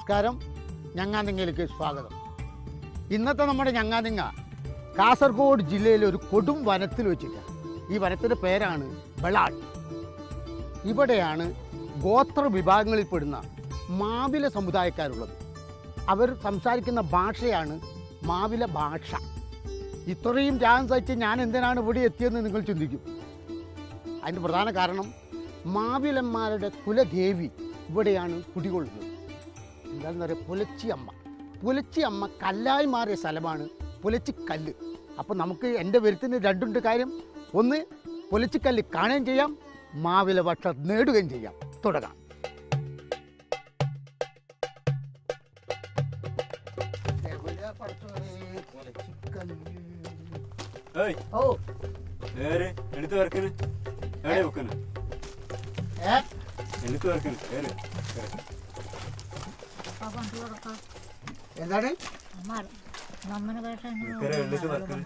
നമസ്കാരം ഞങ്ങാതിങ്ങയിലേക്ക് സ്വാഗതം ഇന്നത്തെ നമ്മുടെ ഞങ്ങാതിങ്ങ കാസർഗോഡ് ജില്ലയിലെ ഒരു കൊടും വനത്തിൽ വെച്ചിട്ടാണ് ഈ വനത്തിൻ്റെ പേരാണ് ബളാൾ ഇവിടെയാണ് ഗോത്ര വിഭാഗങ്ങളിൽപ്പെടുന്ന മാവില സമുദായക്കാരുള്ളത് അവർ സംസാരിക്കുന്ന ഭാഷയാണ് മാവില ഭാഷ ഇത്രയും ത്യാഗം സഹിച്ച് ഞാൻ എന്തിനാണ് ഇവിടെ എത്തിയതെന്ന് നിങ്ങൾ ചിന്തിക്കും അതിൻ്റെ പ്രധാന കാരണം മാവിലന്മാരുടെ കുലദേവി ഇവിടെയാണ് കുടികൊള്ളുന്നത് എന്താണെന്ന് പറയുക പുലച്ചി അമ്മ പുലച്ചി അമ്മ കല്ലായി മാറിയ സ്ഥലമാണ് പുലച്ചിക്കല്ല് അപ്പോൾ നമുക്ക് എൻ്റെ വരുത്തിന് രണ്ടുണ്ട് കാര്യം ഒന്ന് പുലച്ചിക്കല്ല് കാണുകയും ചെയ്യാം മാവില ഭക്ഷ നേടുകയും ചെയ്യാം തുടങ്ങാം ഏയ് ഓ ഏറ് എടുത്ത് വെറുക്കണ് എവിടെ വെക്കണ് ഏ എടുത്ത് വെറുക്കണ് ഏറ് എന്താണ് നമ്മുടെ ഭാഷ ഇക്കരെ എടുത്ത് വെറുക്കണ്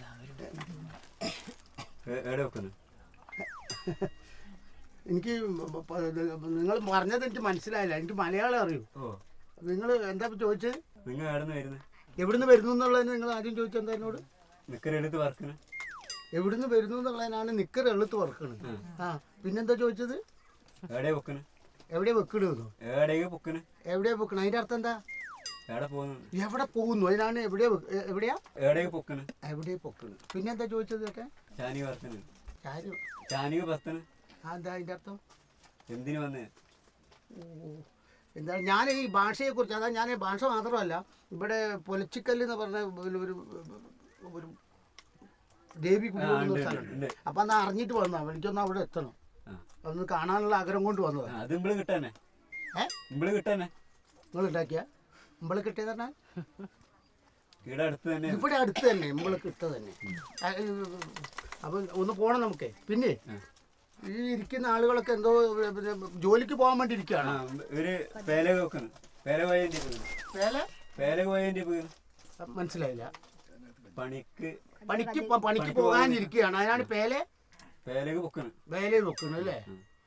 എവിടെ വെക്കണ് എനിക്ക് നിങ്ങൾ പറഞ്ഞത് എനിക്ക് മനസ്സിലായില്ല എനിക്ക് മലയാളം അറിയൂ ഓ നിങ്ങൾ എന്താ ചോദിച്ചത് നിങ്ങൾ എവിടെ നിന്ന് വരുന്നത് എവിടുന്ന് വരുന്നു എന്നുള്ളതിന് നിങ്ങൾ ആദ്യം ചോദിച്ചത് എന്താ എന്നോട് നിക്കര എടുത്ത് വറക്കണ് എവിടുന്ന് വരുന്നു എന്നുള്ളതിനാണ് നിക്കർ എളുത്ത് വറക്കണത് ആ പിന്നെന്താ ചോദിച്ചത് എവിടെ വെക്കണ് എവിടെ വെക്കിടുന്നു എവിടേക്ക് പൊക്കണ് എവിടെ വെക്കണം അതിന്റെ അർത്ഥം എന്താ എവിടെ പോകുന്നു എവിടെ പോകുന്നു അതിനാണ് എവിടെ വെക്ക- എ- എവിടെയാ എവിടേക്ക് പൊക്കണ് എവിടെ പൊക്കണ് പിന്നെന്താ ചോദിച്ചത് ഒക്കെ ചാനിക വറുക്കണ് കാര്യം ചാനിക പത്തണ് ആ എന്താ അതിന്റെ അർത്ഥം എന്തിനു വന്ന് ഓ, എന്താ ഞാൻ ഈ ഭാഷയെ കുറിച്ച് അതാ ഞാൻ ഈ ഭാഷ മാത്രമല്ല ഇവിടെ പൊലച്ചിക്കല്ല് എന്ന് പറഞ്ഞ ഒരു ഒരു ഒരു ദേവി കുടികൊള്ളുന്ന ഉണ്ട്, ഒരു ഉണ്ട്, സ്ഥലമുണ്ട് ഉണ്ട്. അപ്പൊ അന്ന് അറിഞ്ഞിട്ട് വന്നാ എനിക്കൊന്ന് അവിടെ എത്തണം ആ. ഒന്ന് കാണാനുള്ള ആഗ്രഹം കൊണ്ട് ആ, വന്നതാ അത് ഇമ്പിള് കിട്ടാനെ ഏ ഇമ്പിള് കിട്ടാനെ നിങ്ങൾ ഉണ്ടാക്കിയ ഇമ്പള് കിട്ടിയത് പറഞ്ഞാൽ ഇവിടെ അടുത്ത് തന്നെ ഇവിടെ അടുത്ത് തന്നെ ഇമ്പള് കിട്ടത് തന്നെ ആ, ഈ, അപ്പൊ ഒന്ന് പോണം നമുക്ക് പിന്നെ ഈ ഇരിക്കുന്ന ആളുകളൊക്കെ എന്തോ പിന്നെ ജോലിക്ക് പോകാൻ വേണ്ടി ആ ഇരിക്കുകയാണ് ഒരു പേലക വെക്കണ് പേല പോയതിന്റെ വേല പേലക പോയതിന്റെ പോയി മനസ്സിലായില്ല പണിക്ക് പണിക്ക് പോ- പണിക്ക് പോകാനിരിക്കുകയാണ് അതിനാണ് പേലെ പേലക പൊക്കണ് വേലയിൽ വെക്കുന്നത് അല്ലേ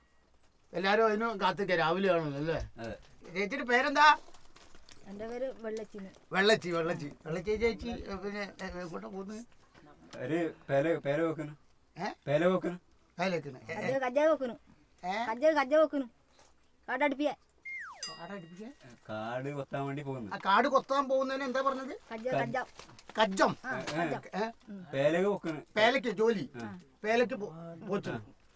എല്ലാരും അതിന് കാത്തിക്ക രാവിലെ ആണല്ലോ അല്ലേ അതെ ചേച്ചിയുടെ പേരെന്താ എൻ്റെ പേര് വെള്ളച്ചിന് വെള്ളച്ചി വെള്ളച്ചി വെള്ളച്ചി ചേച്ചി ഏ, പിന്നെ ഏ, എങ്ങോട്ടാ പോകുന്നത് ഒരു പേല പേല വെക്കണ് ഏ പേല വെക്കണ് വേലേക്കണ് കജ്ജ കജ്ജ വെക്കുന്നു ഏ കജ്ജ കജ്ജ വെക്കുന്നു കാട്ടടുപ്പിയ കാടടിപ്പിച്ചേ കാട് കൊത്താൻ വേണ്ടി പോകുന്നു ആ കാട് കൊത്താൻ പോകുന്നതിന് എന്താ പറഞ്ഞത് കജ്ജ കജ്ജ കജ്ജം ഏ പേലക വെക്കണ് പേലക്ക് ജോലി പേലക്ക് പോ- പോച്ചു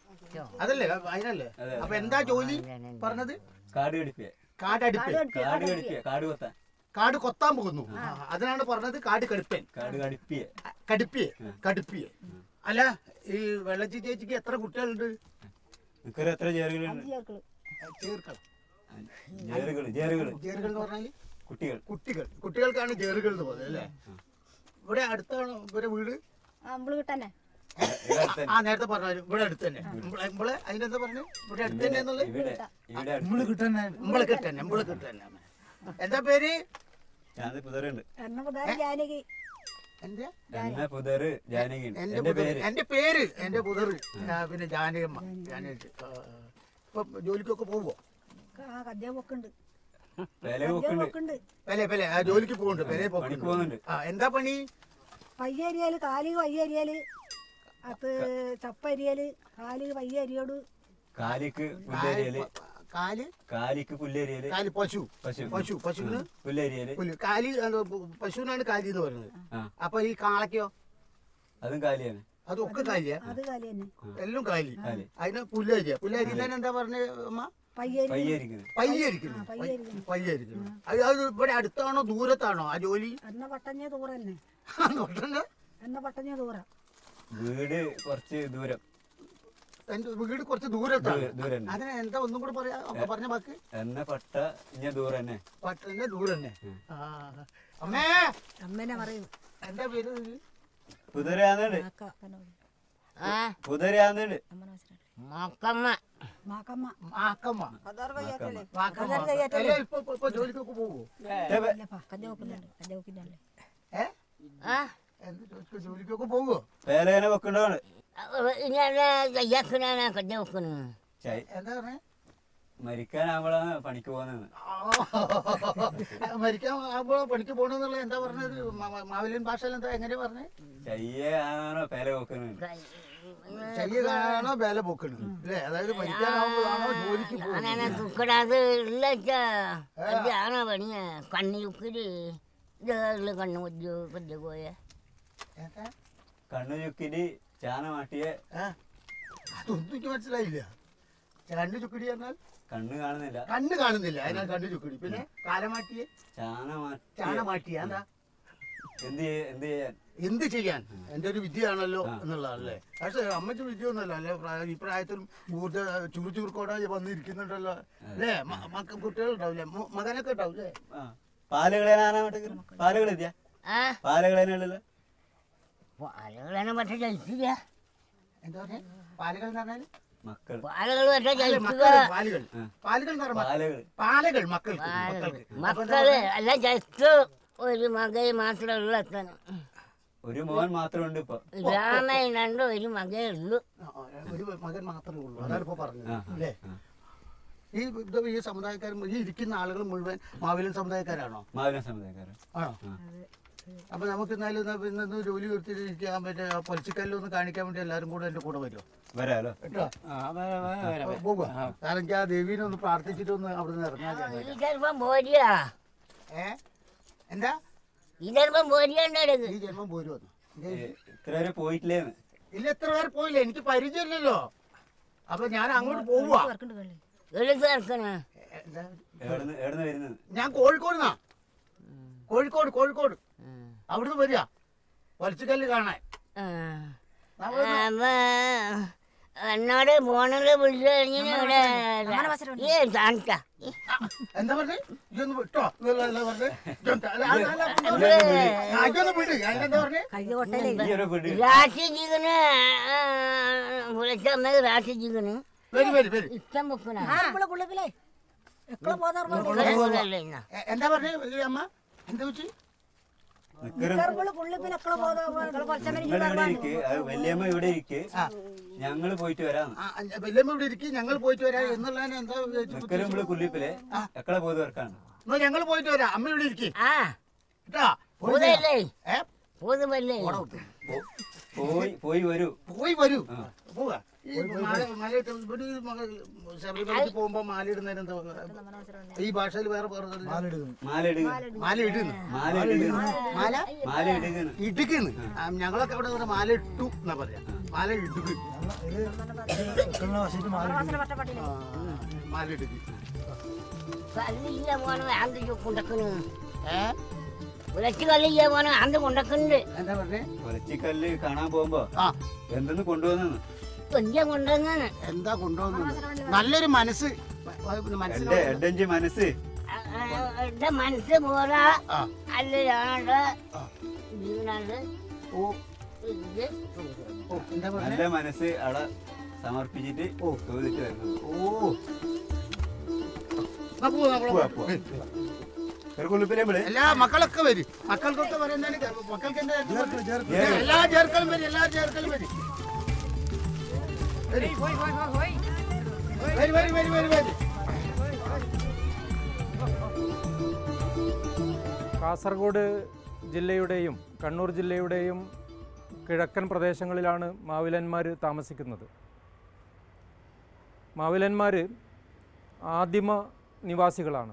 അതല്ലേ അതിനല്ലേ അതെ. അപ്പൊ എന്താ ജോലി പറഞ്ഞത് കാട് കടിപ്പിയ കാടടിപ്പ് കാട് കടിപ്പിയ കാട് കൊത്താൻ കാട് കൊത്താൻ പോകുന്നു ആ, അതിനാണ് പറഞ്ഞത് കാട് കടുപ്പൻ കാട് കടിപ്പിയ കടുപ്പിയെ കടുപ്പിയെ അല്ല ഈ വെള്ളച്ചി ചേച്ചിക്ക് എത്ര കുട്ടികളുണ്ട് നിക്കറ് എത്ര ചേറുകളുണ്ട് ചേർക്കള് ചേർക്കൾ ജേറുകള് ജേറുകള് ചേറുകൾ എന്ന് പറഞ്ഞാല് കുട്ടികൾ കുട്ടികൾ കുട്ടികൾക്കാണ് ചേറുകൾ എന്ന് പറയുന്നത് അല്ലേ ഇവിടെ അടുത്താണ് ഇവരെ വീട് ആ അമ്പള് കിട്ടാനെ ഇവിടെ അടുത്ത് ആ നേരത്തെ പറഞ്ഞു ഇവിടെ അടുത്ത് തന്നെ ഇമ്പളെ ഇമ്പളെ അതിനെന്താ പറഞ്ഞു ഇവിടെ അടുത്ത് തന്നെ എന്നുള്ളത് ഇവിടെ ഇവിടെ അടുത്ത് ഇമ്പള് കിട്ടന്നെ ഇമ്പള് കിട്ടന്നെ ഇമ്പള് കിട്ടന്നെ എന്താ പേര് ഞാൻ പുതറുണ്ട് എണ്ണ പുതാരി ജാനകി എന്റെ എന്നെ പുതറ് ജാനകി ഉണ്ട് എന്റെ എന്റെ പുതർ പേര് എന്റെ പേര് എന്റെ പുതർ പിന്നെ ജാനകമ്മ ജാനകി ആ, ഇപ്പൊ ജോലിക്കൊക്കെ പോവോ ആ കജ്ജ പൊക്കുണ്ട് പേലക കജ്ജ വെക്കുന്നുണ്ട് പൊക്കുണ്ട് പെലെ പെലെ ആ ജോലിക്ക് പോകുന്നുണ്ട് പെലെ പണിക്ക് പോകുന്നുണ്ട് ആ എന്താ പണി പയ്യരിയാല് കാല് പയ്യരിയാല് അത് ചപ്പരിയാല് കാല് പയ്യരിയോട് കാലിക്ക് പുല്ലരിയല് കാല് കാലിക്ക് പുല്ലരിയല് കാല് പശു പശു പശു പശുവിന് പുല്ലരിയല് പുല്ല് കാലി എന്താ, പശുവിനാണ് കാലി എന്ന് പറയുന്നത് ആ അപ്പൊ ഈ കാളയ്ക്കോ അതും കാലിയാണ് അതൊക്കെ കാലിയാ അത് കാല് തന്നെ എല്ലാം കാലി കാലി. അതിന് പുല്ലരിയ പുല്ലരിക്കുന്നതിന് എന്താ പറഞ്ഞ അമ്മ പയ്യരി പയ്യായിരിക്കുന്നത് പയ്യരിക്കുന്നു പയ്യരിക്കുന്നു പയ്യരിക്കുന്നു അത് അത് ഇവിടെ അടുത്താണോ ദൂരത്താണോ ആ ജോലി എണ്ണ പട്ടഞ്ഞ ദൂരം തന്നെ നോട്ടണ്ട എണ്ണ പട്ടഞ്ഞ ദൂരം വീട് കുറച്ച് ദൂരം എന്റെ വീട് കുറച്ച് ദൂരത്താണ് ദൂരം ദൂരം തന്നെ. അതിന് എന്താ ഒന്നും കൂടെ പറയാ അപ്പൊ പറഞ്ഞ വാക്ക് എന്നെ പട്ട ഇഞ്ഞ ദൂരം തന്നെ പട്ടന്റെ ദൂരം തന്നെ ആ. അമ്മേ അമ്മേനെ പറയും എന്താ പേര് ഇത്? പുതരാന്നുണ്ട് ആ പുതരാന്നുണ്ട് മോക്കമ്മ മാക്കമ്മ മാക്കമ്മ മാക്കമ്മ അല്ല, ഇപ്പൊ ഇപ്പൊ- ഇപ്പൊ ജോലിക്കൊക്കെ പോകുമോ അല്ലപ്പാ കജ്ജ വെക്കുന്നുണ്ട് കജ്ജ വെക്കുന്നുണ്ട് ഏ ആ എന്ത് ജോലിക്ക് ജോലിക്കൊക്കെ പോകുമോ പേലേനെ വെക്കണ്ടാണ് ഞാൻ കയ്യാക്കണാണ് കഞ്ഞ വെക്കുന്നു ചായ എന്താ പറഞ്ഞേ മരിക്കാനാകുമ്പോഴാണ് പണിക്ക് പോകുന്നത് മരിക്കാൻ ആകുമ്പോൾ പണിക്ക് പോകണമെന്നുള്ള എന്താ പറഞ്ഞത് മ- മ- മാവേലിയൻ ഭാഷയിൽ എന്താ എങ്ങനെ പറഞ്ഞത് ചയ്യ ആണോ പേല വെക്കുന്നത് ശരീരമാണോ വേല പൊക്കണത് അല്ലേ അതായത് മരിക്കാനാകുമ്പോഴാണോ ജോലിക്ക് അങ്ങനെ പോകുന്നത് തുക്കടാത് ഇല്ല അതാണ് പണിയ കണ്ണി ഉക്കിരി ഇതുള്ള കണ്ണു കൊച്ചു കൊച്ചു പോയ ഏതാ? കണ്ണു ചുക്കില് ചാന മാട്ടിയ ആ? അതൊന്നും എനിക്ക് മനസ്സിലായില്ല കണ്ണു ചുക്കിടി എന്നാൽ കണ്ണ് കാണുന്നില്ല കണ്ണ് കാണുന്നില്ല അതിനാ കണ്ണു ചുക്കിടി പിന്നെ കാലമാട്ടിയെ ചാന ചാണ മാറ്റിയ മാട്ടിയ എന്താ എന്ത് ചെയ്യ- എന്ത് ചെയ്യാൻ എന്ത് ചെയ്യാൻ എന്റെ ഒരു വിദ്യയാണല്ലോ എന്നുള്ളതല്ലേ പക്ഷെ അമ്മയ്ക്ക് വിദ്യ ഒന്നുമല്ല അല്ലെ പ്രായ- ഈ പ്രായത്തിലും ഊർജ ചുറു ചുറുക്കോടെ വന്നിരിക്കുന്നുണ്ടല്ലോ അല്ലേ മ- മക്ക കുട്ടികളുണ്ടാവില്ലേ മു- മകനൊക്കെ ഉണ്ടാവില്ലേ ആ പാലുകളേനാണ് പാലുകൾ എത്തിയ ആ പാലുകളേനുള്ളത് പാലുകളെ പക്ഷെ ജയിച്ചില്ല എന്താ പറഞ്ഞ പാലുകൾ എന്ന് പറഞ്ഞാല് മക്കൾ പാലുകൾ പക്ഷെ അല്ല, ജയിക്കുക മക്കള്, പാലുകൾ പാലുകൾ എന്ന് പറഞ്ഞാൽ പാലുകൾ പാലകൾ മക്കൾക്ക് മക്കൾക്ക് മക്കള് എല്ലാം ജയിച്ചു ഒരു മകയെ മാത്രമേ ഉള്ളൂ എത്തണം ഒരു മോൻ മാത്രമുണ്ട് ഇപ്പൊ രാമനുണ്ട് ഒരു മകേ ഉള്ളൂ ആ, ആ, ഒരു മകൻ മാത്രമേ ഉള്ളൂ അതാണ് ഇപ്പൊ പറഞ്ഞത് ആ, അല്ലേ ആ. ഈ ഇത് ഈ സമുദായക്കാരും ഈ ഇരിക്കുന്ന ആളുകൾ മുഴുവൻ മാവേലിയൻ സമുദായക്കാരാണോ മാവിന സമുദായക്കാരൻ ആണോ അപ്പൊ നമുക്ക് എന്നാലും ഇന്ന് ഇന്ന് ഇന്ന് ജോലി നിർത്തിയിരിക്കാൻ പറ്റിയ പൊലിച്ചിക്കല്ലൊന്ന് കാണിക്കാൻ വേണ്ടി എല്ലാവരും കൂടെ എന്റെ കൂടെ വരുമോ വരാലോ കേട്ടോ പോകുക കാരണം എനിക്ക് ആ ദേവീനെ ഒന്ന് പ്രാർത്ഥിച്ചിട്ടൊന്ന് അവിടെ നിന്ന് ഇറങ്ങാൻ ഈ ചെറുപ്പം പോരിയാ ഏ എന്താ ഈ ചെറുപ്പം പോരിയുണ്ടായിരുന്നു ഈ ജന്മം പോരുമെന്ന് ഏ, ഇത്ര വരെ പോയിട്ടില്ലേന്ന് ഇല്ല എത്ര പേർ പോയില്ല എനിക്ക് പരിചയമില്ലല്ലോ അപ്പൊ ഞാൻ അങ്ങോട്ട് പോവാ വർക്കുണ്ട് കളി എഴുത്ത് ഇറക്കണ എന്താ എവിടുന്ന് എവിടുന്ന് വരുന്നത് ഞാൻ കോഴിക്കോട് കോഴിക്കോട് കോഴിക്കോട് അവിടുന്ന് വരിക വലിച്ചുകല്ല് കാണാൻ അപ്പൊ എന്നോട് ഫോണില് വിളിച്ചു കഴിഞ്ഞാൽ ഇവിടെ ഏ കാണിക്ക എന്താ പറഞ്ഞേ ഇതൊന്ന് വിട്ടോ ഇതല്ല, ഇതല്ല പറഞ്ഞേ. ഇതൊന്ന് അല്ല, അല്ല, അല്ല, ഇതൊന്ന് ആ, ഇതൊന്ന് വിട് അതിനെന്താ പറഞ്ഞേ കൈ കൊട്ടയിലേ ഈ ഒരു വീട് രാശി ജീവന് വിളിച്ചമ്മ രാശി ജീവന് വരി വരി വരി ഇഷ്ടം വെക്കണ നമ്മളെ കുള്ളിപ്പിലേ എക്കളെ പോതാ എ- എന്താ പറഞ്ഞേ ഈ അമ്മ എന്താ വെച്ച് നിക്കറും കുള്ളിപ്പിൽ എക്കളെ പോതാ കുറച്ചമരി നിങ്ങൾ ഇവിടെ ഇരിക്ക് അത് വല്യമ്മ ഇവിടെ ഇരിക്ക് ഞങ്ങള് പോയിട്ട് വരാന്ന് ആ, അ- വല്യമ്മ ഇവിടെ ഇരിക്കും ഞങ്ങൾ പോയിട്ട് വരാം എന്നുള്ളതിന് എന്താ വിചാരിച്ച് നിക്കറും ഇവിടെ കുല്ലിപ്പിലെ എക്കളെ പോയത് വർക്കാണ് എന്നാ ഞങ്ങൾ പോയിട്ട് വരാം അമ്മ ഇവിടെ ഇരിക്കും ആ കേട്ടാ പോയി പൂതല്ലേ ഏ പൂതമല്ലേ പോടാ വിട്ടു. പോയി പോയി വരൂ പോയി വരൂ പോവാ ഈ മാല മാലയിട്ട് ഇവിടെ ഈ മക- ശബരിമലയ്ക്ക് പോകുമ്പോ മാല ഇടുന്നതിന് എന്താ ഈ ഭാഷയിൽ വേറെ പറഞ്ഞില്ല മാല ഇടുക മാല ഇടുന്നു മാല ഇടുക മാല മാല ഇടുകന്ന് ഇടുക്കുന്നു ഞങ്ങളൊക്കെ അവിടെ ഒരു മാല ഇട്ടു എന്നാ പറയാ മാല ഇടുക ആ, മാല ഇടുക കല്ലില്ല പോണ ആന്ത് കൊണ്ടക്കണ് ഏ ഉലച്ച് കല്ലില്ല പോണ ആന്ത് കൊണ്ടക്കുന്നുണ്ട് എന്താ പറഞ്ഞേ കൊലച്ചിക്കല്ല് കാണാൻ പോകുമ്പോ ആ എന്തെന്ന് കൊണ്ടുവന്നു കൊഞ്ച കൊണ്ടുവന്നാണ് എന്താ കൊണ്ടുവന്നത് നല്ലൊരു മനസ്സ് എന്റെ മനസ്സിലായി എഡഞ്ചി മനസ്സ് എന്റെ മനസ്സ് പോരാ ആ അല്ലാണ്ട് ആ. ജീവനാണ്ട് ഓ ഇത് ഓ എന്താ പറഞ്ഞേ നല്ല മനസ്സ് അവിടെ സമർപ്പിച്ചിട്ട് ഓ. ചോദിച്ചിട്ട് വരുന്നത് ഓ എന്നാ പോവാ, നമ്മള് പോവാ, പോവാ. ഒരു കുല്ലിപ്പിലെ വിളി എല്ലാ മക്കളൊക്കെ വരും മക്കൾക്കൊക്കെ വരുന്നതാണ് മക്കൾക്ക് എന്താ എല്ലാ ചേർക്കലും വരും എല്ലാ ചേർക്കലും വരും വരി. വരി വരി വരി വരി വരി കാസർഗോഡ് ജില്ലയുടെയും കണ്ണൂർ ജില്ലയുടെയും കിഴക്കൻ പ്രദേശങ്ങളിലാണ് മാവിലന്മാർ താമസിക്കുന്നത് മാവിലന്മാർ ആദിമ നിവാസികളാണ്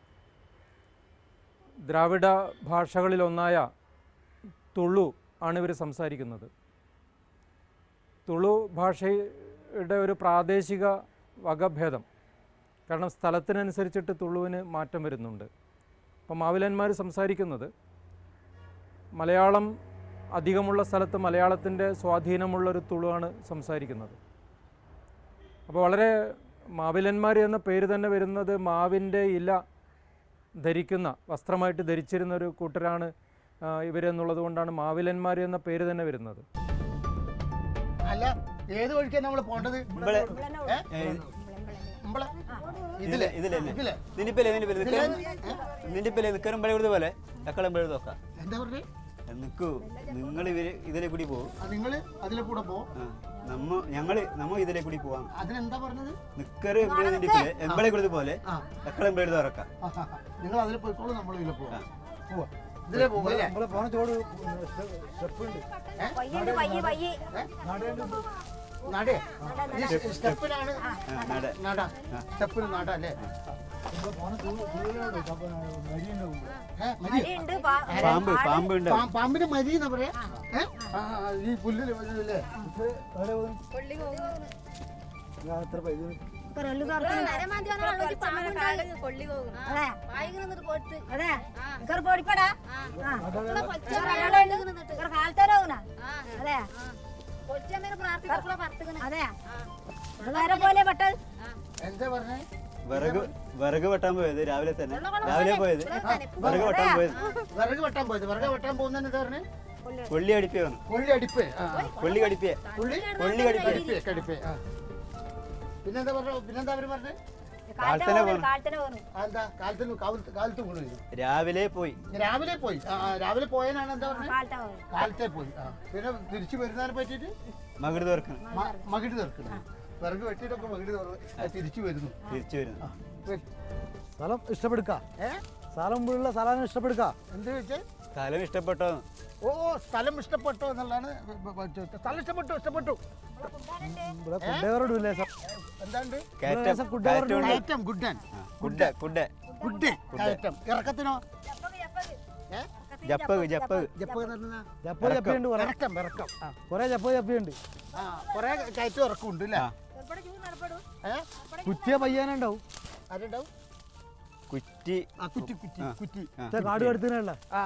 ദ്രാവിഡ ഭാഷകളിലൊന്നായ തുളു ആണ് ഇവർ സംസാരിക്കുന്നത് തുളു ഭാഷയുടെ ഒരു പ്രാദേശിക വകഭേദം കാരണം സ്ഥലത്തിനനുസരിച്ചിട്ട് തുളുവിന് മാറ്റം വരുന്നുണ്ട് അപ്പോൾ മാവിലന്മാർ സംസാരിക്കുന്നത് മലയാളം അധികമുള്ള സ്ഥലത്ത് മലയാളത്തിൻ്റെ സ്വാധീനമുള്ളൊരു തുളുവാണ് സംസാരിക്കുന്നത് അപ്പോൾ വളരെ മാവിലന്മാർ എന്ന പേര് തന്നെ വരുന്നത് മാവിൻ്റെ ഇല ധരിക്കുന്ന വസ്ത്രമായിട്ട് ധരിച്ചിരുന്ന ഒരു കൂട്ടരാണ് ആ, ഇവരെന്നുള്ളത് കൊണ്ടാണ് മാവിലന്മാർ എന്ന പേര് തന്നെ വരുന്നത് അല്ല ഏത് വഴിക്കാണ് നമ്മൾ പോണ്ടത് ഇമ്പളെ ഏ? ഇമ്പളെ? ഇതിലെ ഇതിലെ ഇതിലെ നിന്നിപ്പല്ലേ നിന്നിപ്പല്ലേ നിക്കറും നിന്നിപ്പല്ലേ നിക്കറും പഴയ പോലെ എക്കളം പഴയ നോക്കാം എന്താ പറഞ്ഞേ നിക്കൂ നിങ്ങൾ ഇവര് ഇതിലെ കൂടി പോകും നിങ്ങൾ അതിലെ കൂടെ പോ നമ്മ ഞങ്ങള് നമ്മ ഇതിലെ കൂടി പോവാം അതിനെന്താ പറഞ്ഞത് നിക്കറ് എംബളെ എംബളെ കൊടുത്ത് പോലെ ആ. എക്കളെ എംബളെ തുറക്കാം നിങ്ങൾ അതിൽ പോയിക്കോളൂ നമ്മൾ ഇതിലെ പോവാം പോവാ ഇതിലെ പോകും അല്ലേ നമ്മളെ പോണ ചോട് സ്റ്റെപ്പ് ഉണ്ട് പയ്യുണ്ട് പയ്യ് പയ്യ് നടേ ഈ സ്റ്റെപ്പിനാണ് നട നട സ്റ്റെപ്പിന് നട അല്ലേ നമ്മളെ പോണ ചൂടിലുണ്ട് മരിയുണ്ടാവും ഏ, മതി. മരിയുണ്ട് പാ- പാമ്പ് പാമ്പ് ഉണ്ട് പാ- പാമ്പിന് മരി എന്നാ പറയാ ഏ? ആ, ആ, ഈ പുല്ലില് വരുന്നില്ലേ എത്ര പൈസ കൊല്ലു തുറക്കുന്നു. അതെ. അതെ. ഇങ്ങോട്ട് പോടിപ്പടാ. ആ. ഇങ്ങോട്ട് കാലത്തേരെ പോകുന്നാ. അതെ. അതെ. ഇത് നേരെ പോലെ പെട്ടത് എന്താ പറഞ്ഞേ വിറക് വിറക് വെട്ടാൻ പോയത് രാവിലെ തന്നെ രാവിലെ പോയത് വിറക് വെട്ടാൻ പോയത് വിറക് വെട്ടാൻ പോയത് വിറക് വെട്ടാൻ പോകുന്നതിന് എന്താ പറഞ്ഞേ കൊള്ളി അടിപ്പേ വന്നു കൊള്ളി അടിപ്പ് ആ, ആ. കൊള്ളി കടിപ്പേ കൊള്ളി കൊള്ളി കടിപ്പേ കടിപ്പ് കടിപ്പ് ആ പിന്നെന്താ പറഞ്ഞ പിന്നെന്താ അവര് പറഞ്ഞേ കാലത്തന്നെ പോന്നു കാലത്തേനെ പോകുന്നു ആ, എന്താ കാലത്തിന് കാലത്ത് കാലത്ത് വീണു രാവിലെ പോയി രാവിലെ പോയി ആ, ആ, രാവിലെ പോയതിനാണ് എന്താ പറഞ്ഞത് കാലത്തെ പോകുന്നു കാലത്തെ പോയി ആ പിന്നെ തിരിച്ചു വരുന്നതിനെ പറ്റിയിട്ട് മകിട് തുറക്കണം മ- മകിട് തീർക്കുന്നു വിറക് വെട്ടിയിട്ടൊക്കെ മകിട് തുറന്ന് തിരിച്ചു വരുന്നു തിരിച്ചു വരുന്നു വെ- സ്ഥലം ഇഷ്ടപ്പെടുക്ക ഏ സ്ഥലം മുഴുവൻ സ്ഥലം ഇഷ്ടപ്പെടുക്ക എന്ത് ചോദിച്ചേ സ്ഥലം ഇഷ്ടപ്പെട്ടോ ഓ സ്ഥലം ഇഷ്ടപ്പെട്ടോ എന്നുള്ളതാണ് ബ- ബ- ചോദിച്ചത്. സ്ഥലം ഇഷ്ടപ്പെട്ടു ഇഷ്ടപ്പെട്ടു ഇവിടെ കൊണ്ടേവരോടില്ലേ എന്താണ്ട് കയറ്റം കുడ్డ കയറ്റം ഉണ്ട്. കയറ്റം ഗുഡൻ കുഡ കുഡ ഗുഡ് കയറ്റം ഇറക്കത്തിനോ ഏ? ജപ്പക് ജപ്പക് ജപ്പ് എന്ന് പറഞ്ഞാ? ചപ്പ ചപ്പിയുണ്ട് കുറെ ഇറക്കം ഇറക്കം ആ കുറെ ചപ്പ ചപ്പിയുണ്ട് ആ കുറെ കയറ്റം ഇറക്കം ഉണ്ട് അല്ലേ ആ. ഏ കുറ്റിയ പയ്യാനുണ്ടാവും ആരുണ്ടാവും കുറ്റി ആ കുറ്റി കുറ്റി ആ. കുറ്റി ആ. ഇത്ര കാട് കടുത്തിനല്ല ആ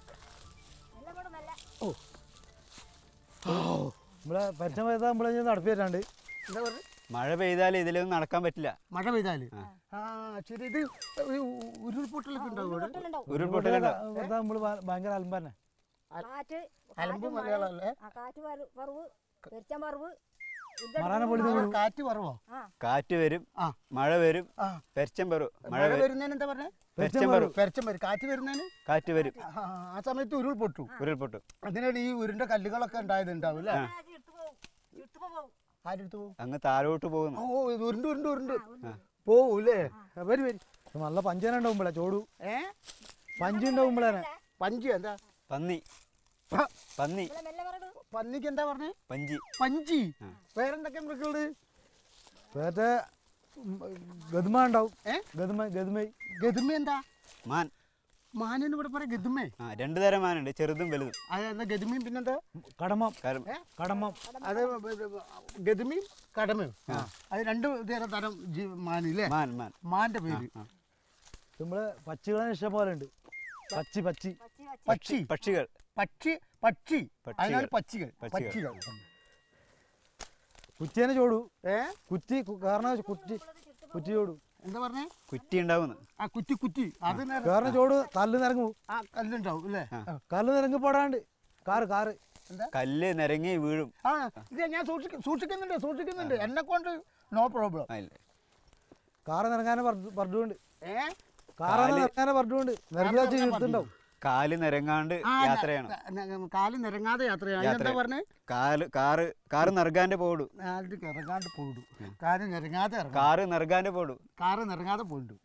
നമ്മളെ പരിചയം ചെയ്താൽ നമ്മളെ നടത്തി തരാണ്ട് എന്താ പറഞ്ഞ മഴ പെയ്താൽ ഇതിലൊന്നും നടക്കാൻ പറ്റില്ല മഴ പെയ്താല് ആ ശരി ഇത് ഒരു ഉരുൾപൊട്ടലൊക്കെ ഉണ്ടാവും ഇവിടെ ഉരുൾപൊട്ടലുണ്ടാവും വെറുതെ നമ്മള് ഭ- ഭയങ്കര അലമ്പന്നെ കാറ്റ് അലമ്പ് മലയാളല്ലേ ആ കാറ്റ് വര- വറവ് പെരിച്ചം വറവ് മറാനെ പൊളി ആ, കാറ്റ് കുറവോ കാറ്റ് വരും ആ. മഴ വരും ആ പെരച്ചം വരും മഴ മഴ വരും വരുന്നതിന് എന്താ പറഞ്ഞേ പെരച്ചം വരും പെരച്ചം വരും കാറ്റ് വരുന്നതിന് കാറ്റ് വരും ആ, ആ സമയത്ത് ഉരുൾ പൊട്ടു ഉരുൾപൊട്ടും അതിനാണ് ഈ ഉരുണ്ട കല്ലുകളൊക്കെ ഉണ്ടായത് ഉണ്ടാവും അല്ലേ ആ. ആരെടുത്ത് പോകും അങ്ങ് താഴോട്ട് പോകുന്നു ഓ ഇത് ഉരുണ്ട് ഉരുണ്ട് ഉരുണ്ട് പോവൂലേ വരും വരും ഇത് നല്ല പഞ്ചന ഉണ്ടാവുമ്പോഴേ ചോടു ഏ പഞ്ച് ഉണ്ടാവുമ്പോഴേ പഞ്ചി എന്താ പന്നി പ- പന്നി പന്നിക്ക് എന്താ പറഞ്ഞേ പഞ്ചി പഞ്ചി വേറെന്തൊക്കെ മൃഗങ്ങളുണ്ട് വേറെ ഗതുമ ഉണ്ടാവും ഏ ഗതുമ ഗതുമൈ ഗതുമ എന്താ മാൻ മാനെന്ന് ഇവിടെ പറയാം ഗതുമേ ആ രണ്ടു തരം മാനുണ്ട് ചെറുതും വലുതും അത് എന്താ ഗതുമയും പിന്നെന്താ കടമം കാരണം ഏ? കടമം അത് ഗതുമയും കടമയും അത് രണ്ട് തരം തരം ജീ മാനില്ലേ മാൻ മാൻ മാന്റെ പേര് നമ്മള് പക്ഷികളെ ഇഷ്ടം പോലെ ഉണ്ട് പച്ചി പച്ചി പക്ഷി പക്ഷികൾ പക്ഷി പക്ഷി പക്ഷികൾ. അതിനാൽ പക്ഷികൾ പക്ഷികൾ. പക്ഷികൾ കുറ്റിയേനെ ചോടു ഏ കുറ്റി കു- കാരണം കുറ്റി കുറ്റി ചോടു എന്താ പറഞ്ഞേ കുറ്റി ഉണ്ടാവുന്നു ആ കുറ്റി കുറ്റി അത് നേരെ- കാരണം ചോട് തല്ല് നിറങ്ങു ആ കല്ലുണ്ടാവും അല്ലേ കല്ല് നിറങ്ങി പോടാണ്ട് കാറ് കാറ് എന്താ കല്ല് നിരങ്ങി വീഴും ആ ഇത് ഞാൻ സൂക്ഷിക്ക സൂക്ഷിക്കുന്നുണ്ട് സൂക്ഷിക്കുന്നുണ്ട് എന്നെ കൊണ്ട് നോ പ്രോബ്ലം ആ, ഇല്ല. കാറ് നിറങ്ങാനെ പറഞ്ഞുകൊണ്ട് ഏ കാറ് കാല്- നിറങ്ങാനെ പറഞ്ഞുകൊണ്ട് നിറങ്ങി വെച്ച് ഇരുത്തുണ്ടാവും കാല് നിരങ്ങാണ്ട് ആ, യാത്രയാണ് ന- ന- കാല് നിരങ്ങാതെ യാത്ര ചെയ്യണം എന്താ യാത്ര. പറഞ്ഞേ കാല് കാറ് കാറ് നിറങ്ങാണ്ട് പോടും കാലിൽ ഇറങ്ങാണ്ട് പോയിടും കാല് നിരങ്ങാതെ ഇറങ്ങാം കാറ് നിറങ്ങാണ്ട് പോടും കാറ് നിരങ്ങാതെ പോയിടും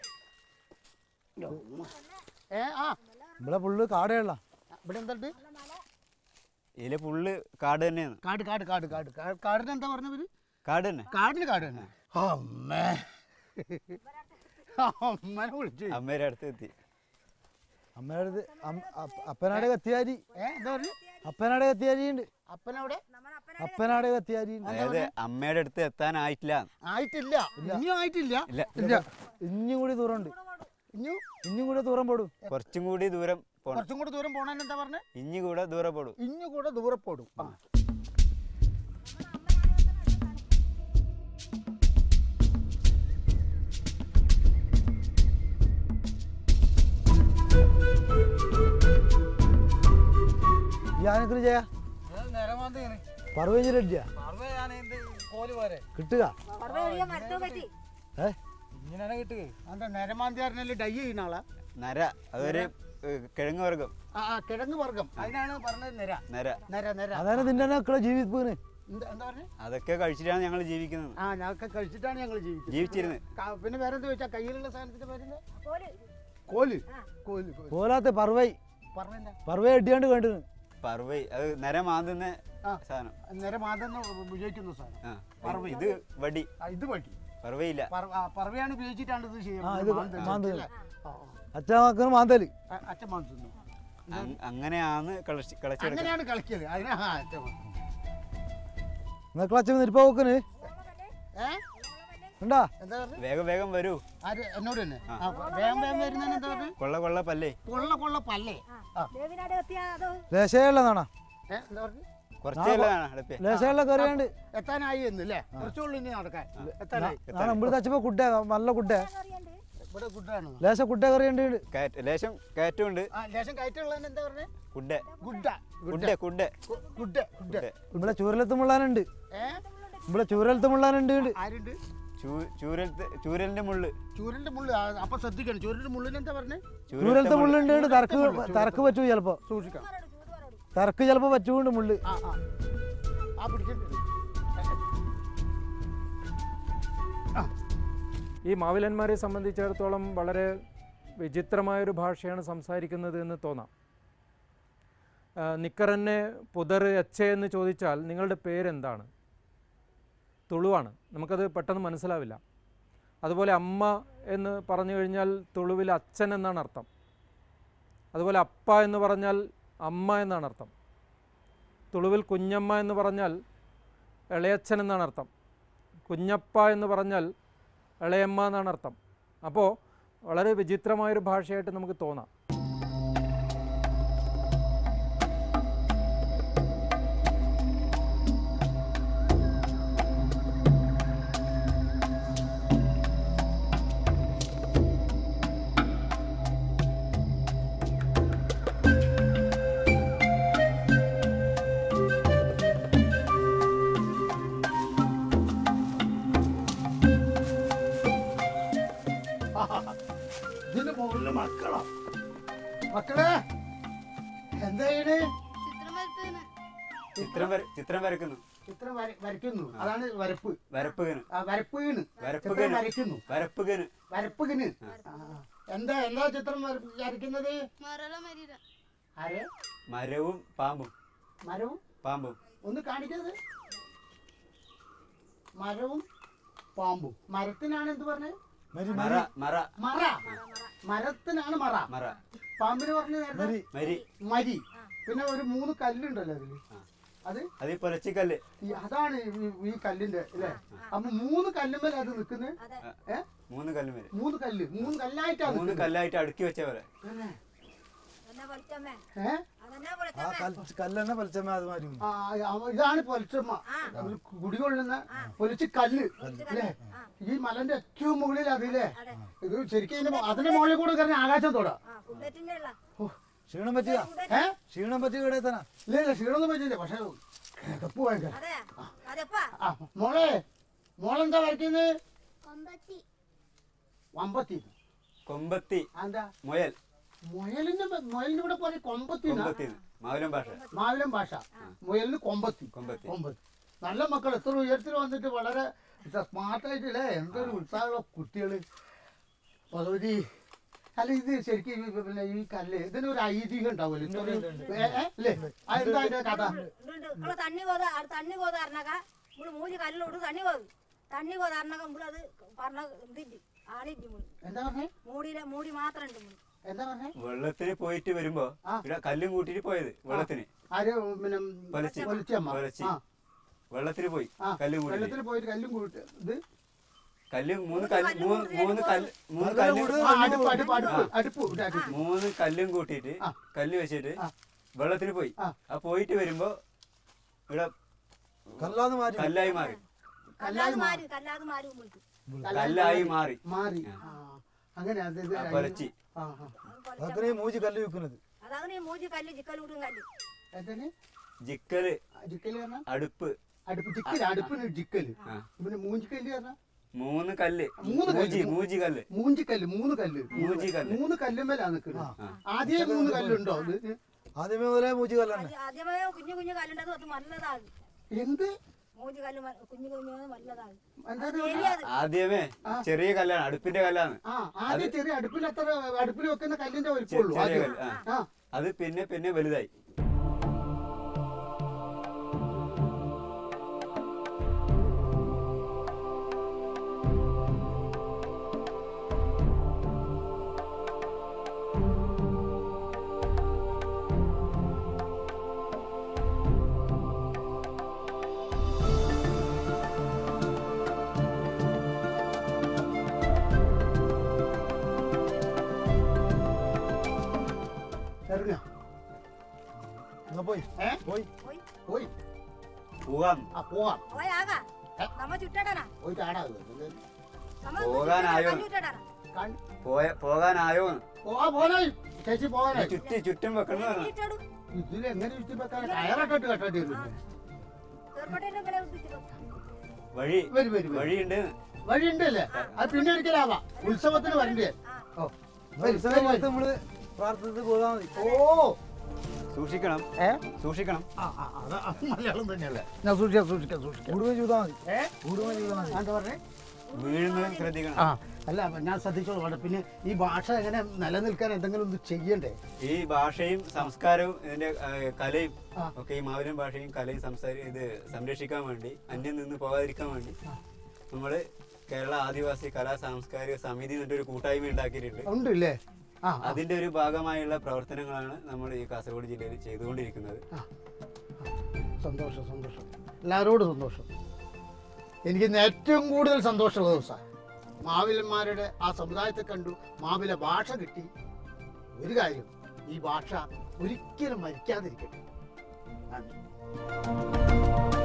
ഏ ആ ഇവിടെ ഫുള്ള് കാടേയുള്ള ഇവിടെ എന്തുണ്ട് ഇതില് ഫുള്ള് കാട് തന്നെയാണ് കാട് കാട് കാട് കാട് കാ- കാടിന് എന്താ പറഞ്ഞവര് കാട് തന്നെ കാടിന് കാട് തന്നെ അമ്മേ അമ്മനെ വിളിച്ചു അമ്മേരെ അടുത്ത് എത്തി അമ്മയുടെ അടുത്ത് അമ്മ- അപ്പ- അപ്പനാടെ കത്തിയാരി ഏ എന്താ പറഞ്ഞു അപ്പനാടെ കത്തിയാരി ഉണ്ട് അപ്പനവിടെ അപ്പനാടെ കത്തിയാരി ഉണ്ട് അതായത് അമ്മയുടെ അടുത്ത് എത്താനായിട്ടില്ല ആയിട്ടില്ല ഇനിയും ആയിട്ടില്ല ഇല്ല ഇല്ല ഇഞ്ഞും കൂടി ദൂരം ഉണ്ട് ഇനിയും ഇഞ്ഞും കൂടി ദൂരം പോടും കുറച്ചും കൂടി ദൂരം പോണം കുറച്ചും കൂടെ ദൂരം പോണേന്ന് എന്താ പറഞ്ഞേ ഇഞ്ഞി കൂടെ ദൂരം പോടും ഇഞ്ഞു കൂടെ ദൂരപ്പെടും ആ ഈ ആനക്കുറി ചെയ്യാ പറവഞ്ചി അടിച്ചാ കിട്ടുക മരത്തോ പറ്റി ഏ എന്താ നേരമാന്തിയാറിനല്ലേ ഡൈ ചെയ്യുന്ന ആളാ നര അതൊരു ഏഹ്, കിഴങ്ങ് വർഗം ആ ആ, കിഴങ്ങ് വർഗം അതിനാണ് പറഞ്ഞത് നിര നര നിര നിര അതാണ് ഇതിന്റെ മക്കളെ ജീവിപ്പിന് എന്താ എന്താ പറഞ്ഞത് അതൊക്കെ കഴിച്ചിട്ടാണ് ഞങ്ങൾ ജീവിക്കുന്നത് ആ ഞങ്ങൾക്ക് കഴിച്ചിട്ടാണ് ഞങ്ങൾ ജീവിക്കുന്നത് ജീവിച്ചിരുന്നത് ക- പിന്നെ വേറെ എന്താ ചോദിച്ചാൽ കയ്യിലുള്ള സാധനത്തിന്റെ പേരെന്താ കോല് കോല് കോല് കോല് പോലാത്ത പറവൈ പറഞ്ഞെന്താ പറവൈ അടിയാണ്ട് കണ്ടിന് പറവൈ അത് നര മാന്തുന്ന ആ. സാധനം നിര മാതെന്ന് ഉപയോഗിക്കുന്ന സാധനം ആ പറവൈ. ഇത് വടി ആ, ഇത് വടി പറവയില്ല പറ- ആ, പറവയാണ് ഉപയോഗിച്ചിട്ടാണ് ഇത് ആ, ചെയ്യുന്നത് ഇത് മാന്തൽ. മാന്തൽ. അല്ലേ? ആ, ആ. അച്ഛൻ മാന്തല് ആ, അച്ഛൻ മാന്തുന്നു അങ്- അങ്ങനെയാണ് കളച്ച് കളച്ചെടുക്കുന്നത് അങ്ങനെയാണ് കളിക്കല് അതിനാ ആ, അച്ഛൻ മാന്തുന്നു. നിങ്ങളെ അച്ഛൻ നിരിപ്പ നോക്കണ് ഏ ഉണ്ടാ എന്താ പറഞ്ഞത് വേഗം വേഗം വരൂ ആര് എന്നോട് തന്നെ ആ, വേഗം വേഗം വരുന്നതിന് എന്താ പറഞ്ഞത് കൊള്ള കൊള്ള പല്ലേ കൊള്ള കൊള്ള പല്ലേ ആ ദേവിനാട് എത്തിയാ അതോ ലേശയുള്ളതാണോ ഏ, എന്താ പറഞ്ഞു കുറച്ചേലാണ് അടുപ്പേ ലേശയുള്ള കറിയാണ്ട് എത്താനായി എന്നല്ലേ കുറച്ചുള്ളൂ ഇനി നടക്കാൻ എത്താനായി ഞാൻ ഇവിടുത്തെ അച്ഛപ്പ കുട്ട നല്ല കുട്ട അറിയണ്ട് ഇവിടെ ഗുഡാണ് ലേശ കുട്ട കറിയുണ്ട് കയറ്റ ലേശം കയറ്റമുണ്ട് ആ ലേശം കയറ്റുള്ളതിന് എന്താ പറഞ്ഞത് കുഡ ഗുഡ കുഡ കുഡ ഗുഡ് ഗുഡ് ഇവിടെ ചൂരലത്ത് മുള്ളാനുണ്ട് ഏ ഇവിടെ ചൂരലത്ത് മുള്ളാനുണ്ട് ആരുണ്ട് ചൂ- ചൂരലത്തെ ചൂരലിന്റെ മുള്ള് ചൂരലിന്റെ മുള്ള് ആ, അപ്പൊ ശ്രദ്ധിക്കണം ചൂരലിന്റെ മുള്ളിന് എന്താ പറഞ്ഞത് ചൂരലത്തെ മുള്ളുണ്ട് തറക്ക് തറക്ക് പറ്റൂ ചിലപ്പോ സൂക്ഷിക്കാം തറക്ക് ചിലപ്പോ പറ്റൂണ്ട് മുള്ള് ആ ആ ആ പിടിച്ചിട്ടുണ്ട് ഈ മാവിലന്മാരെ സംബന്ധിച്ചിടത്തോളം വളരെ വിചിത്രമായൊരു ഭാഷയാണ് സംസാരിക്കുന്നത് എന്ന് തോന്നാം ആ, നിക്കറന്നെ പുതർ എച്ച എന്ന് ചോദിച്ചാൽ നിങ്ങളുടെ പേരെന്താണ് തുളുവാണ് നമുക്കത് പെട്ടെന്ന് മനസ്സിലാവില്ല അതുപോലെ അമ്മ എന്ന് പറഞ്ഞു കഴിഞ്ഞാൽ തുളുവിൽ അച്ഛൻ എന്നാണ് അർത്ഥം അതുപോലെ അപ്പ എന്ന് പറഞ്ഞാൽ അമ്മ എന്നാണ് അർത്ഥം തുളുവിൽ കുഞ്ഞമ്മ എന്ന് പറഞ്ഞാൽ ഇളയച്ഛൻ എന്നാണ് അർത്ഥം കുഞ്ഞപ്പ എന്ന് പറഞ്ഞാൽ ഇളയമ്മ എന്നാണ് അർത്ഥം അപ്പോൾ വളരെ വിചിത്രമായൊരു ഭാഷയായിട്ട് നമുക്ക് തോന്നാം ഇതിന്റെ മുകളില് മക്കളോ മക്കളെ എന്താ ചെയ്യണേ ചിത്രം വര ചിത്രം വരക്കുന്നു ചിത്രം വര- വരയ്ക്കുന്നു അതാണ് വരപ്പ് വരപ്പുകന് ആ വരപ്പുകീണ് വരപ്പുകന്. ചിത്രം വരയ്ക്കുന്നു വരപ്പുകന് വരപ്പുകിന് ആ. എന്താ എന്താ ചിത്രം വര- വരയ്ക്കുന്നത് ആരെ മരവും പാമ്പും മരവും പാമ്പും ഒന്ന് കാണിക്കുന്നത് മരവും പാമ്പും മരത്തിനാണ് എന്ത് പറഞ്ഞത് മറ മറ മറ മരത്തിനാണ് മറ മറ പാമ്പിന് പറഞ്ഞ നേരത്തെ മരി മരി പിന്നെ ഒരു മൂന്ന് കല്ലുണ്ടല്ലോ അതില് അത് അത് ഈ പൊലച്ചിക്കല്ല് ഈ അതാണ് ഈ- ഈ കല്ലിന്റെ അല്ലേ അപ്പൊ മൂന്ന് കല്ലുമ്മേൽ അത് നിക്കുന്നത് ഏ മൂന്ന് കല്ലുമേല് മൂന്ന് കല്ല് മൂന്ന് കല്ലായിട്ടാണ് മൂന്ന് നിക്കുന്നത്. കല്ലായിട്ട് അടുക്കി വെച്ച പോലെ തന്നെ. എന്നാ പൊളിച്ചമ്മേ ഏ അതെന്നാ ആ പൊളിച്ചമ്മേ കല്ല് കല്ലെന്നെ പലിച്ചമ്മ അത് മാതിരി ആ, അവ- ഇതാണ് പൊലിച്ചമ്മ ഒരു കുടികൊള്ളുന്ന പൊലിച്ച് കല്ല് അല്ലേ ഈ മലന്റെ ഏറ്റവും മുകളിൽ അതില്ലേ ഇത് ശരിക്കും ഇതിന്റെ മു- അതിന്റെ മുകളിൽ കൂടെ കയറി ആകാശം തൊടാ ആ ഫുഡറ്റിന്റെ ഉള്ള ക്ഷീണം പറ്റിയ ഏ ക്ഷീണം പറ്റിയ ഇവിടെ തന്നെ ഇല്ല ഇല്ല ക്ഷീണമൊന്നും പറ്റില്ല പക്ഷെ കിടപ്പ് ഭയങ്കര അതെ അതെപ്പാ ആ മോളെ മോളെന്താ വരയ്ക്കുന്നത് വമ്പത്തി കൊമ്പത്തി എന്താ മുയൽ മുയലിന്റെ പ- മുയലിന്റെ കൂടെ പോലെ കൊമ്പത്തി കൊമ്പത്തിന്ന് മാവലം ഭാഷ മാവിലം ഭാഷ മുയലിന് കൊമ്പത്തി കൊമ്പത്തി കൊമ്പത്തി നല്ല മക്കൾ എത്ര ഉയരത്തിൽ വന്നിട്ട് വളരെ സ്മാർട്ടായിട്ടില്ലേ എന്തൊരു ഉത്സാഹമുള്ള കുട്ടികള് ഭഗവതി അല്ല ഇത് ശരിക്കും ഈ പിന്നെ ഈ കല്ല് ഇതിനൊരു ഐതിഹ്യം ഉണ്ടാവുമല്ലോ ഇത്രയും- ഏ, ഏ, അല്ലേ അതെന്താ അതിന്റെ കഥ ഇവിടെ തണ്ണി കോത അത് തണ്ണി കോത അറിഞ്ഞാക്ക ഇവിടെ മൂന്ന് കല്ലിലോട്ട് തണ്ണി കോത് തണ്ണി കോത അറിഞ്ഞാക്ക ഇവിടെ അത് പറഞ്ഞ ഇതില്ല ആളില്ല മുളി എന്താ പറഞ്ഞേ മൂടിയിലെ മൂടി മാത്രം ഉണ്ട് മുളി എന്താ പറഞ്ഞേ വെള്ളത്തിന് പോയിട്ട് വരുമ്പോ ആ. ഇവിടെ കല്ലും കൂട്ടിട്ട് പോയത് വെള്ളത്തിന് ആര് പിന്നെ പൊലിച്ച്. പൊലിച്ചമ്മ പൊലിച്ച്. ആ വെള്ളത്തിന് പോയി ആ കല്ലും കൂട്ടി വെള്ളത്തിൽ പോയിട്ട് കല്ലും കൂട്ട് ഇത് കല്ല് മൂന്ന് കല്ല് മൂന്ന് മൂന്ന് കല്ല് മൂന്ന് കല്ല് ആ, അടുപ്പ് അടുപ്പ് അടുപ്പ് അടുപ്പ് ഇവിടെ അടുപ്പ് മൂന്ന് കല്ലും കൂട്ടിയിട്ട് ആ. കല്ല് വെച്ചിട്ട് ആ. വെള്ളത്തിന് പോയി ആ. ആ പോയിട്ട് വരുമ്പോ ഇവിടെ കല്ലാന്ന് മാറ്റി കല്ലായി മാറി കല്ലാതെ മാറി കല്ലാതെ മാറി വിളിക്കും കല്ലായി മാറി മാറി ആ അങ്ങനെ അത് ഇത് ആ, പൊലച്ചി ആ ആ അതൊക്കെ ഈ മൂജി കല്ല് വെക്കുന്നത് അതാണ് ഈ മൂജി കല്ല് ചിക്കലൂട്ടും കല്ല് എന്താണ് ജിക്കല് ജിക്കല് പറഞ്ഞാൽ അടുപ്പ് അടുപ്പ് ജിക്കല് അടുപ്പിന് ജിക്കല് ആ. പിന്നെ മൂഞ്ചിക്കല്ല് പറഞ്ഞാൽ മൂന്ന് കല്ല് മൂന്ന് കല്ല്. മൂജി മൂജി കല്ല് മൂഞ്ചിക്കല്ല് മൂന്ന് കല്ല് മൂഞ്ചി കല്ല്. മൂന്ന് കല്ലുമേലാ നിൽക്കുന്നത് ആദ്യമേ മൂന്ന് കല്ലുണ്ടോ ഇത് ആദ്യമേ മുതലേ മൂച്ചി കല്ലാണ് ആദ്യമേ കുഞ്ഞു കുഞ്ഞു കല്ലുണ്ടത് അത് നല്ലതാകും എന്ത് മൂജി കല്ല് മ- കുഞ്ഞു കുഞ്ഞു നല്ലതാകും എന്താ അത് ഇത് ശരിയത് ആദ്യമേ ചെറിയ കല്ലാണ് അടുപ്പിന്റെ കല്ലാണ് ആ ആദ്യം ചെറിയ അടുപ്പിൽ അത്ര അടുപ്പിൽ വെക്കുന്ന കല്ലിന്റെ ചെ- വലിപ്പമുള്ളൂ ചെറിയ ആദ്യം കല്ല് ആ. ആ അത് പിന്നെ പിന്നെ വലുതായി ഇറങ്ങ എന്നാ പോയി ഏ പോയി പോയി പോയി പോകാം ആ പോവാം പോയാകാ നമ്മ ചുറ്റടാനാ പോയിട്ട് ആടാ നമ്മ പോകാനായോ? കല്ല് ചുറ്റടാനാ പോയ പോകാനായോ പോവാ പോനായി ചേച്ചി പോകാനായി ചുറ്റി ചുറ്റും വെക്കണം എന്ന് പറഞ്ഞു. ചുറ്റടും ഇതിൽ എങ്ങനെ ചുറ്റി വെക്കാൻ കയറൊക്കെ കെട്ടേണ്ടി വരും തീർക്കട്ടെ ഇങ്ങളെ ഉദ്ദേശിച്ചു വഴി വരും വരും വരും. വഴിയുണ്ട് വഴിയുണ്ടല്ലേ അത് പിന്നെ ഒരിക്കലാവാം ഉത്സവത്തിന് വരണ്ടേ ഓ വരും, ഉത്സവം വരും, കാലത്ത് വരും. നമ്മള് പ്രാർത്ഥിച്ച് പോകാൻ മതി ഓ സൂക്ഷിക്കണം ഏ സൂക്ഷിക്കണം ആ ആ അതാ മലയാളം തന്നെയല്ലേ ഞാൻ സൂക്ഷിക്കാം സൂക്ഷിക്കാം സൂക്ഷിക്കാം കൂടുമേ ചെയ്താൽ മതി ഏ കൂടുമേ ചെയ്താൽ മതി എന്താ പറഞ്ഞേ വീഴുന്നത് ശ്രദ്ധിക്കണം ആ അല്ല അപ്പൊ ഞാൻ ശ്രദ്ധിച്ചോളാം പിന്നെ ഈ ഭാഷ എങ്ങനെ നിലനിൽക്കാൻ എന്തെങ്കിലും ഒന്ന് ചെയ്യണ്ടേ ഈ ഭാഷയും സംസ്കാരവും ഇതിന്റെ ആ, കലയും ആ. ഒക്കെ ഈ മാവലൻ ഭാഷയും കലയും സംസാരി ഇത് സംരക്ഷിക്കാൻ വേണ്ടി അന്യം നിന്ന് പോകാതിരിക്കാൻ വേണ്ടി നമ്മള് കേരള ആദിവാസി കലാ സാംസ്കാരിക സമിതി എന്നിട്ട് ഒരു കൂട്ടായ്മ ഉണ്ടാക്കിയിട്ടുണ്ട് ഉണ്ട് ഇല്ലേ ആ ആ, അതിന്റെ ഒരു ഭാഗമായുള്ള പ്രവർത്തനങ്ങളാണ് നമ്മൾ ഈ കാസർഗോഡ് ജില്ലയിൽ ചെയ്തുകൊണ്ടിരിക്കുന്നത് സന്തോഷം സന്തോഷം എല്ലാവരോടും സന്തോഷം എനിക്ക് ഇന്ന് ഏറ്റവും കൂടുതൽ സന്തോഷമുള്ള ദിവസമാണ് മാവിലന്മാരുടെ ആ സമുദായത്തെ കണ്ടു മാവില ഭാഷ കിട്ടി ഒരു കാര്യം ഈ ഭാഷ ഒരിക്കലും മരിക്കാതിരിക്കട്ടെ നന്ദി